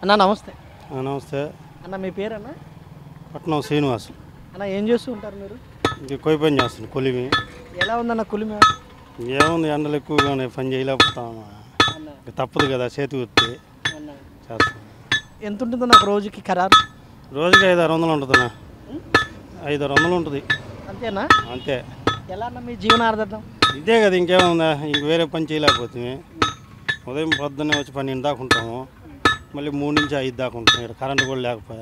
అన్న నమస్తే ఆ, నమస్తే అన్న మీ పేరు అన్న పట్నం శ్రీనివాస్ అన్న ఏం చేస్తూ ఉంటారు మీరు ఇంక కొయ్య పని చేస్తుంది కొలిమి ఎలా ఉందన్న కులిమే ఏముంది ఎండలు ఎక్కువగానే పని చేయలేకపోతాము అన్న ఇంక తప్పదు కదా చేతి వృత్తి అన్న చేస్తాం ఎంత ఉంటుందన్న ఒక రోజుకి ఖరారు రోజుకి ఐదు ఆరు వందలు ఉంటుందన్నా ఐదు ఆరు వందలు ఉంటుంది అంతేనా అంతే ఎలా అన్న మీ జీవనాధారం ఇదే కదా ఇంకేముందా ఇంక వేరే పని చేయలేకపోతే ఉదయం పొద్దున్నే వచ్చి పన్నెండు దాకా ఉంటాము మళ్ళీ మూడు నుంచి ఐదు దాకా ఉంటాం ఇక్కడ కరెంట్ కూడా లేకపోయా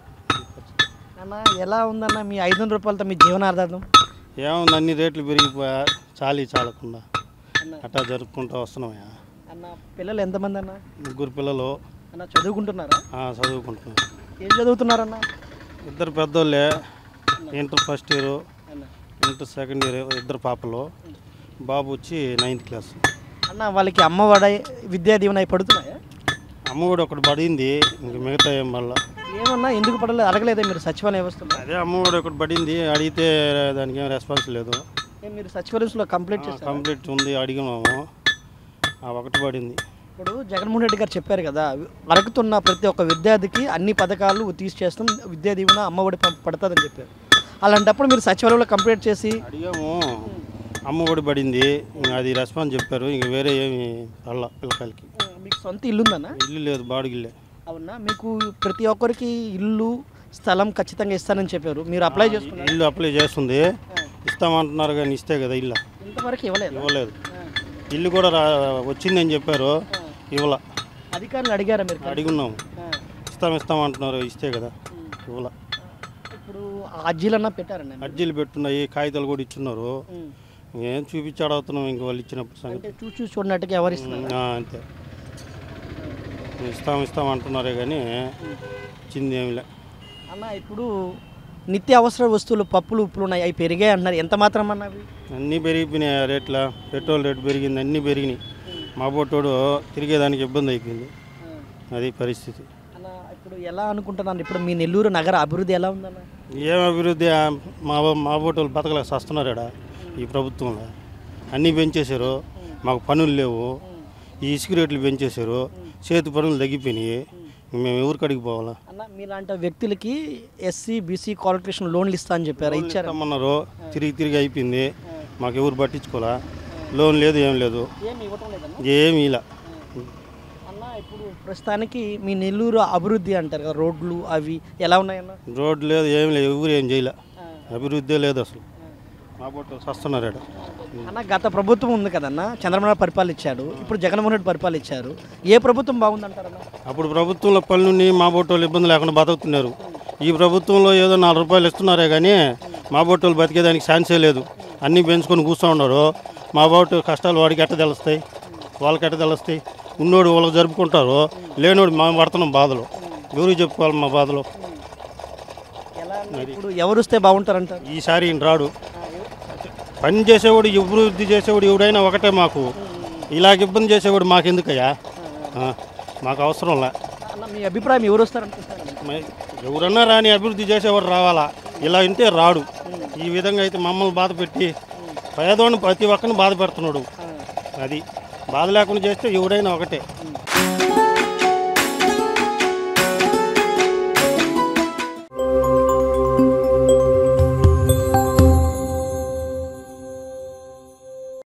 అన్న ఎలా ఉందన్న మీ ఐదు వందల రూపాయలతో మీ జీవనాధారం ఏముంది అన్ని రేట్లు పెరిగిపోయా చాలీ చాలకుండా అన్న అట్టా జరుపుకుంటూ వస్తున్నామయ్యా అన్న పిల్లలు ఎంతమంది అన్న ముగ్గురు పిల్లలు అన్న చదువుకుంటున్నారా ఆ, చదువుకుంటున్నారు ఏం చదువుతున్నారన్న ఇద్దరు పెద్దోళ్ళే ఇంటర్ ఫస్ట్ ఇయర్ అన్న ఇంటర్ సెకండ్ ఇయర్ ఇద్దరు పాపలు బాబు వచ్చి నైన్త్ క్లాస్ అన్న వాళ్ళకి అమ్మఒడ విద్యా దీవెన అవి పడుతున్నాయా అమ్మ కూడా ఒకటి పడింది ఇంక మిగతా ఏం వల్ల ఏమన్నా ఎందుకు పడలేదు అడగలేదా మీరు సచివాలయ వ్యవస్థలో అదే అమ్మ కూడా ఒకటి పడింది అడిగితే దానికి ఏం రెస్పాన్స్ లేదు ఏం మీరు సచివాలయంలో కంప్లీట్ చేస్తారు కంప్లీట్ ఉంది అడిగినాము ఆ ఒకటి పడింది ఇప్పుడు జగన్మోహన్ రెడ్డి గారు చెప్పారు కదా అడుగుతున్న ప్రతి ఒక్క విద్యార్థికి అన్ని పథకాలు తీసి చేస్తాం విద్యా దీవెన అమ్మఒడి ప- పడుతుందని చెప్పారు అలాంటప్పుడు మీరు సచివాలయంలో కంప్లీట్ చేసి అడిగాము అమ్మ కూడా పడింది ఇంక అది రెస్పాన్స్ చెప్పారు ఇంక వేరే ఏమి పళ్ళ పిల్లకాయలకి మీకు సొంత ఇల్లు ఉందన్నా ఇల్లు లేదు బాడుగిల్లే అవునా మీకు ప్రతి ఒక్కరికి ఇల్లు స్థలం ఖచ్చితంగా ఇస్తానని చెప్పారు మీరు అప్లై చేసుకున్నారు ఇల్లు అప్లై చేస్తుంది ఇస్తామంటున్నారు కానీ ఇస్తే కదా ఇల్లు ఇంతవరకు ఇవ్వలేదు ఇవ్వలేదు ఇల్లు కూడా రా వచ్చిందని చెప్పారు ఇవ్వాల అధికారులు అడిగారా మీరు అడిగున్నాము ఆ. ఇస్తాం ఇస్తాం అంటున్నారు ఇస్తే కదా ఇవ్వాల ఇప్పుడు ఆ అర్జీలన్నా పెట్టారండి అర్జీలు పెట్టున్నాయి కాగితాలు కూడా ఇచ్చున్నారు ఏం చూపించి అడుగుతున్నాం ఇంక వాళ్ళు ఇచ్చినప్పుడు సంగతి అంటే చూసి చూసి చూడనట్టుగా ఎవరు ఇస్తున్నారు ఆ, అంతే ఇస్తాం ఇస్తాం అంటున్నారే కానీ ఇచ్చింది ఏమి లే అన్న ఇప్పుడు నిత్య అవసర వస్తువులు పప్పులు ఉప్పులు ఉన్నాయి అవి పెరిగాయి అంటున్నారు ఎంత మాత్రం అన్న అవి అన్నీ పెరిగిపోయినాయి ఆ రేట్ల పెట్రోల్ రేటు పెరిగింది అన్నీ పెరిగినాయి మా బొట్టోడు తిరిగేదానికి ఇబ్బంది అయిపోయింది అది పరిస్థితి అన్న ఇప్పుడు ఎలా అనుకుంటున్నాను ఇప్పుడు మీ నెల్లూరు నగర అభివృద్ధి ఎలా ఉందన్న ఏం అభివృద్ధి ఆ, మా మా బొట్టోళ్ళు బతకలేక వస్తున్నారు ఇక్కడ ఈ ప్రభుత్వంలో అన్నీ పెంచేశారు మాకు పనులు లేవు ఈ ఇసుక రేట్లు పెంచేశారు చేతి పనులు తగ్గిపోయినాయి మేము ఎవరికి కడిగి పోవాలా అన్న మీలాంటి వ్యక్తులకి ఎస్సీ బీసీ క్వాలిఫికేషన్ లోన్లు ఇస్తా అని చెప్పారు ఇచ్చారు ఇస్తామన్నారు తిరిగి తిరిగి అయిపోయింది మాకు ఎవరు పట్టించుకోవాలా లోన్ లేదు ఏం లేదు ఏమి ఇవ్వటం లేదన్న ఏమీ ఇలా అన్న ఇప్పుడు ప్రస్తుతానికి మీ నెల్లూరు అభివృద్ధి అంటారు కదా రోడ్లు అవి ఎలా ఉన్నాయన్న రోడ్డు లేదు ఏం లేదు ఎవరు ఏం చేయలే అభివృద్ధి లేదు అసలు మా బొట్టు వస్తున్నారు ఇక్కడ అన్న గత ప్రభుత్వం ఉంది కదన్న చంద్రబాబు పరిపాలించాడు ఇప్పుడు జగన్మోహన్ రెడ్డి పరిపాలించారు ఏ ప్రభుత్వం బాగుందంటారన్న అప్పుడు ప్రభుత్వంలో పనులని మా బొట్టోళ్ళు ఇబ్బంది లేకుండా బతుకుతున్నారు ఈ ప్రభుత్వంలో ఏదో నాలుగు రూపాయలు ఇస్తున్నారే కానీ మా బొట్టోళ్ళు బతికేదానికి ఛాన్సే లేదు అన్నీ పెంచుకొని కూర్చో ఉన్నారు మా బొట్టు కష్టాలు వాడికి ఎట్ట తెలుస్తాయి వాళ్ళకి ఎట్ట తెలుస్తాయి ఉన్నోడు వాళ్ళకి జరుపుకుంటారు లేనోడు మేము పడుతున్నాం బాధలు ఎవరికి చెప్పుకోవాలి మా బాధలు ఎలా అన్న? ఇప్పుడు ఎవరు వస్తే బాగుంటారంటారు ఈసారి ఈయన రాడు పని చేసేవాడు అభివృద్ధి చేసేవాడు ఎవడైనా ఒకటే మాకు ఇలాగ ఇబ్బంది చేసేవాడు మాకెందుకయ్యా ఆ, మాకు అవసరంలే అన్న మీ అభిప్రాయం ఎవరు వస్తారనుకుంటున్నారు మ- ఎవరన్నా రాని అభివృద్ధి చేసేవాడు రావాలా ఇలా ఉంటే రాడు ఈ విధంగా అయితే మమ్మల్ని బాధ పెట్టి పేదవాడిని ప్రతి ఒక్కరిని బాధ పెడుతున్నాడు అది బాధ లేకుండా చేస్తే ఎవడైనా ఒకటే